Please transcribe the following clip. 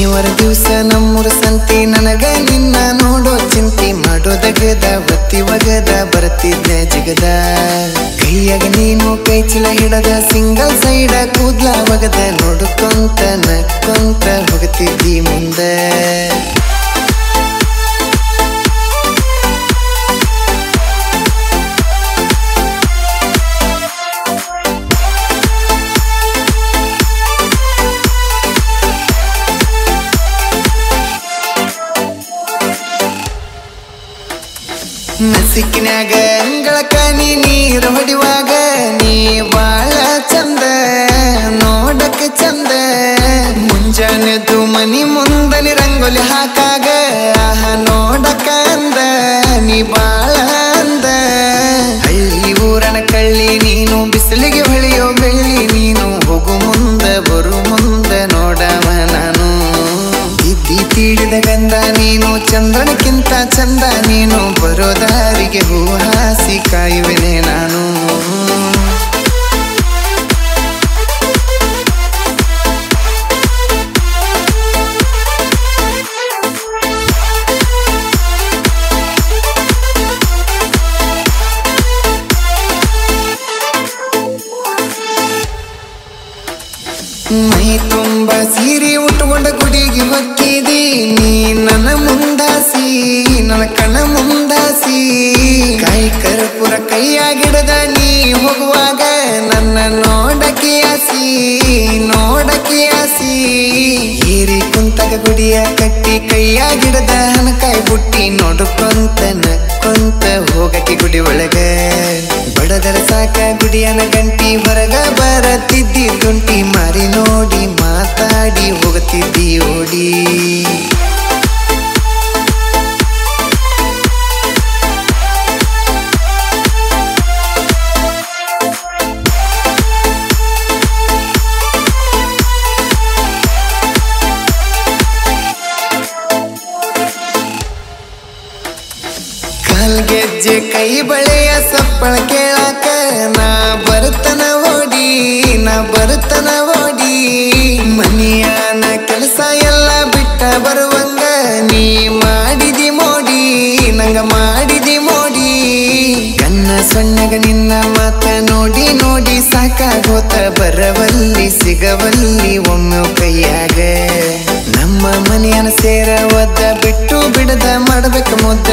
ಶನಿವಾರ ದಿವಸ ನಮ್ಮೂರ ಸಂತಿ ನನಗ ನಿನ್ನ ನೋಡೋ ಚಿಂತಿ ಮಾಡೋದಗದ ಬತ್ತಿ ಒಗದ ಬರ್ತಿದ್ದೆ ಜಗದ ಕೈಯಾಗ ನೀನು ಕೈ ಚೀಲ ಹಿಡದ ಸಿಂಗಲ್ ಸೈಡ ಕೂದ್ಲ ಒಗದ ನೋಡ್ಕೊಂತ ನಕ್ಕೊಂತ ಹೋಗ್ತಿದ್ದಿ ಮುಂದೆ ನಸಿಕಿನ್ಯಾಗ ಅಂಗಳಕ ನೀ ನೀರು ಹೊಡಿವಾಗ ನೀ ಬಾಳ ಚಂದ ನೋಡಕ ಚಂದ ಮುಂಜಾನೆದು ಮನಿ ಮುಂದನಿ ರಂಗೋಲಿ ಹಾಕಾಗ ಆಹ ನೋಡಕ ಅಂದ ನೀ ಬಾಳ ಅಂದ ಹಳ್ಳಿ ಊರನ ಕಳ್ಳಿ ನೀನು ಬಿಸಿಲಿಗೆ ಹೊಳೆಯೋ ಬೆಳ್ಳಿ ನೀನು ಹೋಗು ಮುಂದ ಬರು ಮುಂದ ನೋಡವ ನಾನು ಇದ್ದಿ ತೀಡಿದ ಗಂಧ ನೀನು ಚಂದ್ರನಕ್ಕಿಂತ ಚಂದ ನೀನು ಬರೋ ದಾರಿಗೆ ಹೂ ಹಾಸಿ ಕಾಯುವೆನೆ ನಾನು ಮೈ ತುಂಬ ಸೀರೆ ಉಟ್ಕೊಂಡ ಗುಡಿಗೆ ಹೊಕ್ಕಿದಿ ನೀ ನನ್ನ ಮುಂದಾಸಿ ನನ್ನ ಕಣ್ಣ ಮುಂದಾಸಿ ಕೈ ಕರ್ಪುರ ಕೈಯಾಗಿಡದ ನೀ ಹೋಗುವಾಗ ನನ್ನ ನೋಡಕ್ಕೆ ಆಸಿ ನೋಡಕ್ಕೆ ಆಸಿ ಹೀರಿ ಕುಂತಗ ಗುಡಿಯ ಕಟ್ಟಿ ಕೈಯಾಗಿಡದ ಹನಕಾಯಿ ಬುಟ್ಟಿ ನೋಡ್ಕೊಂತ ನಕ್ಕೊಂತ ಹೋಗಕ್ಕೆ ಗುಡಿ ಒಳಗ ಬಡದರ ಸಾಕ ಗುಡಿಯನ ಗಂಟಿ ಹೊರಗ ಬರತಿದ್ದಿ ತುಂಟಿ ಮಾರಿ ನೋಡಿ ಮಾತಾಡಿ ಹೋಗುತ್ತಿದ್ದಿ ಓಡಿ ಕಾಲ್ಗೆಜ್ಜೆ ಕೈ ಬಳೆಯ ಸಪ್ಪಳ ಕೇಳಾಕ ನಾ ಬರುತ್ತನ ಓಡಿ ನಾ ಬರುತ್ತನ ಓಡಿ ಮನಿಯಾನ ಕೆಲಸ ಎಲ್ಲ ಬಿಟ್ಟ ಬರುವಂಗ ನೀ ಮಾಡಿದಿ ಮೋಡಿ ನಂಗ ಮಾಡಿದಿ ಮೋಡಿ ಕನ್ನ ಸಣ್ಣಗ ನಿನ್ನ ಮಾತ ನೋಡಿ ನೋಡಿ ಸಾಕಾಗೋತ ಬರವಲ್ಲಿ ಸಿಗವಲ್ಲಿ ಒಮ್ಮೆ ಕೈಯಾಗ ನಮ್ಮ ಮನೆಯನ ಸೇರ ಒದ್ದ ಬಿಟ್ಟು ಬಿಡದ ಮಾಡ್ಬೇಕ ಮುದ್ದ